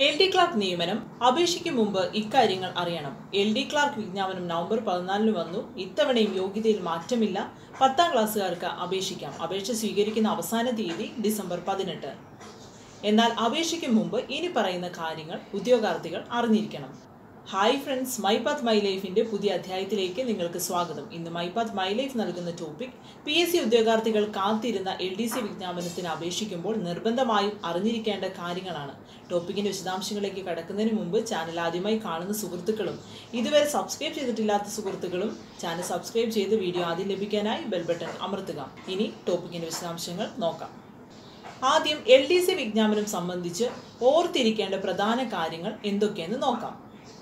L D clerk നിയമനം അപേക്ഷയ്ക്ക് മുമ്പ് ഇക്കാര്യങ്ങൾ അറിയണം എൽ ഡി ക്ലാർക്ക് വിജ്ഞാപനം നവംബർ പതിനാലിന് വന്നു ഇത്തവണയും യോഗ്യതയിൽ മാറ്റമില്ല പത്താം ക്ലാസ്സുകാർക്ക് അപേക്ഷിക്കാം അപേക്ഷ സ്വീകരിക്കുന്ന അവസാന തീയതി ഡിസംബർ പതിനെട്ട് എന്നാൽ അപേക്ഷയ്ക്ക് മുമ്പ് ഇനി പറയുന്ന കാര്യങ്ങൾ ഉദ്യോഗാർത്ഥികൾ അറിഞ്ഞിരിക്കണം hi friends my path my ലൈഫിന്റെ പുതിയ അധ്യായത്തിലേക്ക് നിങ്ങൾക്ക് സ്വാഗതം ഇന്ന് മൈ പാത്ത് മൈ ലൈഫ് നൽകുന്ന ടോപ്പിക് പി എസ് സി ഉദ്യോഗാർത്ഥികൾ കാത്തിരുന്ന എൽ ഡി സി വിജ്ഞാപനത്തിന് അപേക്ഷിക്കുമ്പോൾ നിർബന്ധമായും അറിഞ്ഞിരിക്കേണ്ട കാര്യങ്ങളാണ് ടോപ്പിക്കിന്റെ വിശദാംശങ്ങളിലേക്ക് കടക്കുന്നതിന് മുമ്പ് ചാനൽ ആദ്യമായി കാണുന്ന സുഹൃത്തുക്കളും ഇതുവരെ സബ്സ്ക്രൈബ് ചെയ്തിട്ടില്ലാത്ത സുഹൃത്തുക്കളും ചാനൽ സബ്സ്ക്രൈബ് ചെയ്ത് വീഡിയോ ആദ്യം ലഭിക്കാനായി ബെൽ ബട്ടൺ അമർത്തുക ഇനി ടോപ്പിക്കിന്റെ വിശദാംശങ്ങൾ നോക്കാം ആദ്യം എൽ ഡി സി വിജ്ഞാപനം സംബന്ധിച്ച് ഓർത്തിരിക്കേണ്ട പ്രധാന കാര്യങ്ങൾ എന്തൊക്കെയെന്ന് നോക്കാം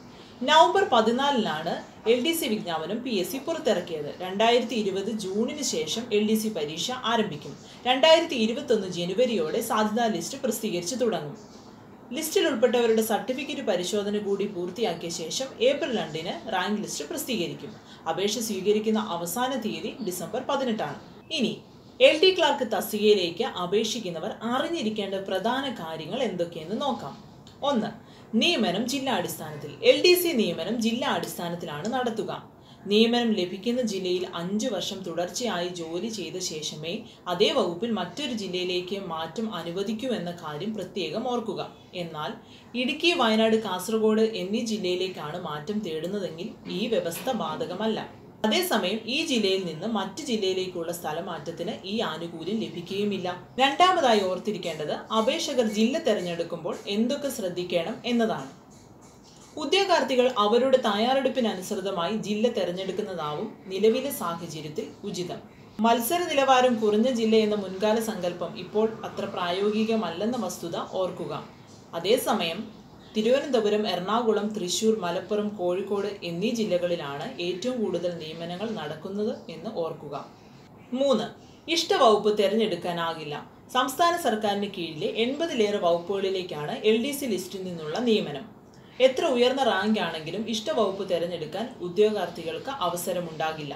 നവംബർ പതിനാലിനാണ് എൽ ഡി സി വിജ്ഞാപനം പി എസ് സി പുറത്തിറക്കിയത് രണ്ടായിരത്തി ഇരുപത് ജൂണിന് ശേഷം എൽ ഡി സി പരീക്ഷ ആരംഭിക്കും രണ്ടായിരത്തി ഇരുപത്തൊന്ന് ജനുവരിയോടെ സാധ്യതാ ലിസ്റ്റ് പ്രസിദ്ധീകരിച്ചു തുടങ്ങും ലിസ്റ്റിൽ ഉൾപ്പെട്ടവരുടെ സർട്ടിഫിക്കറ്റ് പരിശോധന കൂടി പൂർത്തിയാക്കിയ ശേഷം ഏപ്രിൽ രണ്ടിന് റാങ്ക് ലിസ്റ്റ് പ്രസിദ്ധീകരിക്കും അപേക്ഷ സ്വീകരിക്കുന്ന അവസാന തീയതി ഡിസംബർ പതിനെട്ടാണ് ഇനി എൽ ഡി ക്ലാർക്ക് തസ്തികയിലേക്ക് അപേക്ഷിക്കുന്നവർ അറിഞ്ഞിരിക്കേണ്ട പ്രധാന കാര്യങ്ങൾ എന്തൊക്കെയെന്ന് നോക്കാം ഒന്ന് നിയമനം ജില്ലാ അടിസ്ഥാനത്തിൽ എൽ ഡി സി നിയമനം ജില്ലാ അടിസ്ഥാനത്തിലാണ് നടത്തുക നിയമനം ലഭിക്കുന്ന ജില്ലയിൽ അഞ്ചു വർഷം തുടർച്ചയായി ജോലി ചെയ്ത ശേഷമേ അതേ വകുപ്പിൽ മറ്റൊരു ജില്ലയിലേക്ക് മാറ്റം അനുവദിക്കൂ എന്ന കാര്യം പ്രത്യേകം ഓർക്കുക എന്നാൽ ഇടുക്കി വയനാട് കാസർഗോഡ് എന്നീ ജില്ലയിലേക്കാണ് മാറ്റം തേടുന്നതെങ്കിൽ ഈ വ്യവസ്ഥ ബാധകമല്ല അതേസമയം ഈ ജില്ലയിൽ നിന്ന് മറ്റ് ജില്ലയിലേക്കുള്ള സ്ഥലമാറ്റത്തിന് ഈ ആനുകൂല്യം ലഭിക്കുകയുമില്ല രണ്ടാമതായി ഓർത്തിരിക്കേണ്ടത് അപേക്ഷകർ ജില്ല തെരഞ്ഞെടുക്കുമ്പോൾ എന്തൊക്കെ ശ്രദ്ധിക്കണം എന്നതാണ് ഉദ്യോഗാർത്ഥികൾ അവരുടെ തയ്യാറെടുപ്പിനനുസൃതമായി ജില്ല തെരഞ്ഞെടുക്കുന്നതാവും നിലവിലെ സാഹചര്യത്തിൽ ഉചിതം മത്സര നിലവാരം കുറഞ്ഞ ജില്ല എന്ന മുൻകാല സങ്കല്പം ഇപ്പോൾ അത്ര പ്രായോഗികമല്ലെന്ന വസ്തുത ഓർക്കുക അതേസമയം തിരുവനന്തപുരം എറണാകുളം തൃശൂർ മലപ്പുറം കോഴിക്കോട് എന്നീ ജില്ലകളിലാണ് ഏറ്റവും കൂടുതൽ നിയമനങ്ങൾ നടക്കുന്നത് എന്ന് ഓർക്കുക മൂന്ന് ഇഷ്ടവകുപ്പ് തിരഞ്ഞെടുക്കാനാകില്ല സംസ്ഥാന സർക്കാരിന് കീഴിലെ എൺപതിലേറെ വകുപ്പുകളിലേക്കാണ് എൽ ഡി സി ലിസ്റ്റിൽ നിന്നുള്ള നിയമനം എത്ര ഉയർന്ന റാങ്ക് ആണെങ്കിലും ഇഷ്ടവകുപ്പ് തിരഞ്ഞെടുക്കാൻ ഉദ്യോഗാർത്ഥികൾക്ക് അവസരമുണ്ടാകില്ല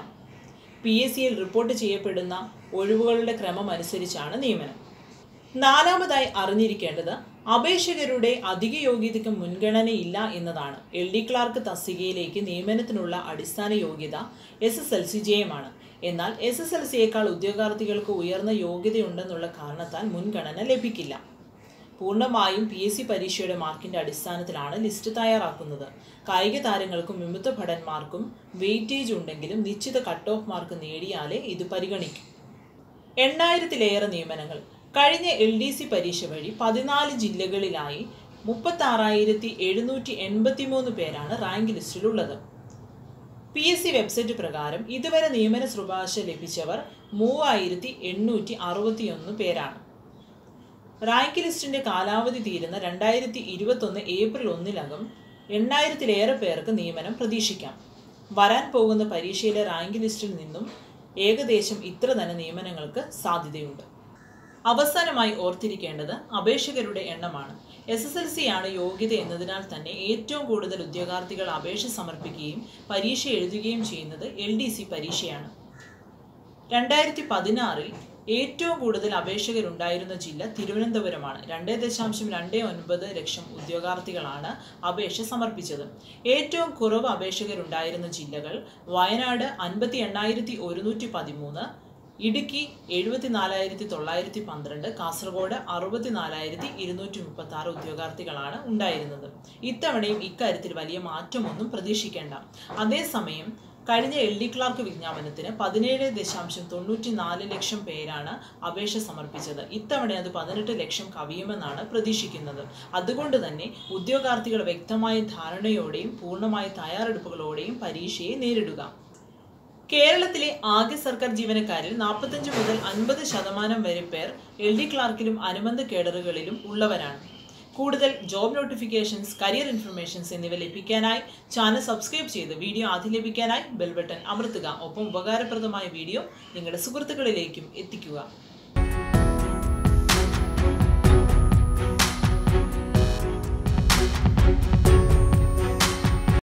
പി എസ് സിയിൽ റിപ്പോർട്ട് ചെയ്യപ്പെടുന്ന ഒഴിവുകളുടെ ക്രമം അനുസരിച്ചാണ് നിയമനം നാലാമതായി അറിഞ്ഞിരിക്കേണ്ടത് അപേക്ഷകരുടെ അധിക യോഗ്യതയ്ക്ക് മുൻഗണനയില്ല എന്നതാണ് എൽ ഡി ക്ലാർക്ക് തസ്തികയിലേക്ക് നിയമനത്തിനുള്ള അടിസ്ഥാന യോഗ്യത എസ് എസ് എൽ സി ജയമാണ് എന്നാൽ എസ് എസ് എൽ സിയേക്കാൾ ഉദ്യോഗാർത്ഥികൾക്ക് ഉയർന്ന യോഗ്യതയുണ്ടെന്നുള്ള കാരണത്താൽ മുൻഗണന ലഭിക്കില്ല പൂർണ്ണമായും പി എസ് സി പരീക്ഷയുടെ മാർക്കിന്റെ അടിസ്ഥാനത്തിലാണ് ലിസ്റ്റ് തയ്യാറാക്കുന്നത് കായിക താരങ്ങൾക്കും വിമുക്ത ഭടന്മാർക്കും വെയിറ്റേജ് ഉണ്ടെങ്കിലും നിശ്ചിത കട്ട് ഓഫ് മാർക്ക് നേടിയാലേ ഇത് പരിഗണിക്കും എണ്ണായിരത്തിലേറെ നിയമനങ്ങൾ കഴിഞ്ഞ എൽ ഡി സി പരീക്ഷ വഴി പതിനാല് ജില്ലകളിലായി മുപ്പത്തി ആറായിരത്തി എഴുന്നൂറ്റി എൺപത്തി മൂന്ന് പേരാണ് റാങ്ക് ലിസ്റ്റിലുള്ളത് പി എസ് സി വെബ്സൈറ്റ് പ്രകാരം ഇതുവരെ നിയമന ശുപാർശ ലഭിച്ചവർ മൂവായിരത്തി എണ്ണൂറ്റി അറുപത്തിയൊന്ന് പേരാണ് റാങ്ക് ലിസ്റ്റിന്റെ കാലാവധി തീരുന്ന രണ്ടായിരത്തി ഇരുപത്തൊന്ന് ഏപ്രിൽ ഒന്നിനകം എണ്ണായിരത്തിലേറെ പേർക്ക് നിയമനം പ്രതീക്ഷിക്കാം വരാൻ പോകുന്ന പരീക്ഷയിലെ റാങ്ക് ലിസ്റ്റിൽ നിന്നും ഏകദേശം ഇത്ര തന്നെ നിയമനങ്ങൾക്ക് സാധ്യതയുണ്ട് അവസാനമായി ഓർത്തിരിക്കേണ്ടത് അപേക്ഷകരുടെ എണ്ണമാണ് എസ് എസ് എൽ സി ആണ് യോഗ്യത എന്നതിനാൽ തന്നെ ഏറ്റവും കൂടുതൽ ഉദ്യോഗാർത്ഥികൾ അപേക്ഷ സമർപ്പിക്കുകയും പരീക്ഷ എഴുതുകയും ചെയ്യുന്നത് എൽ ഡി സി പരീക്ഷയാണ് രണ്ടായിരത്തി പതിനാറിൽ ഏറ്റവും കൂടുതൽ അപേക്ഷകരുണ്ടായിരുന്ന ജില്ല തിരുവനന്തപുരമാണ് രണ്ട് ദശാംശം രണ്ട് ഒൻപത് ലക്ഷം ഉദ്യോഗാർത്ഥികളാണ് അപേക്ഷ സമർപ്പിച്ചത് ഏറ്റവും കുറവ് അപേക്ഷകരുണ്ടായിരുന്ന ജില്ലകൾ വയനാട് അൻപത്തി എണ്ണായിരത്തി ഒരുന്നൂറ്റി പതിമൂന്ന് ഇടുക്കി എഴുപത്തിനാലായിരത്തി തൊള്ളായിരത്തി പന്ത്രണ്ട് കാസർഗോഡ് അറുപത്തിനാലായിരത്തി ഇരുന്നൂറ്റി മുപ്പത്തി ആറ് ഉദ്യോഗാർത്ഥികളാണ് ഉണ്ടായിരുന്നത് ഇത്തവണയും ഇക്കാര്യത്തിൽ വലിയ മാറ്റമൊന്നും പ്രതീക്ഷിക്കേണ്ട അതേസമയം കഴിഞ്ഞ എൽ ഡി ക്ലാർക്ക് വിജ്ഞാപനത്തിന് പതിനേഴ് ദശാംശം തൊണ്ണൂറ്റി നാല് ലക്ഷം പേരാണ് അപേക്ഷ സമർപ്പിച്ചത് ഇത്തവണ അത് പതിനെട്ട് ലക്ഷം കവിയുമെന്നാണ് പ്രതീക്ഷിക്കുന്നത് അതുകൊണ്ട് തന്നെ ഉദ്യോഗാർത്ഥികൾ വ്യക്തമായ ധാരണയോടെയും പൂർണ്ണമായ തയ്യാറെടുപ്പുകളോടെയും പരീക്ഷയെ നേരിടുക കേരളത്തിലെ ആകെ സർക്കാർ ജീവനക്കാരിൽ നാൽപ്പത്തഞ്ച് മുതൽ അൻപത് ശതമാനം വരെ പേർ എൽ ഡി ക്ലാർക്കിലും അനുബന്ധ കേഡറുകളിലും ഉള്ളവരാണ് കൂടുതൽ ജോബ് നോട്ടിഫിക്കേഷൻസ് കരിയർ ഇൻഫർമേഷൻസ് എന്നിവ ലഭിക്കാനായി ചാനൽ സബ്സ്ക്രൈബ് ചെയ്ത് വീഡിയോ ആദ്യം ലഭിക്കാനായി ബെൽ ബട്ടൺ അമർത്തുക ഒപ്പം ഉപകാരപ്രദമായ വീഡിയോ നിങ്ങളുടെ സുഹൃത്തുക്കളിലേക്കും എത്തിക്കുക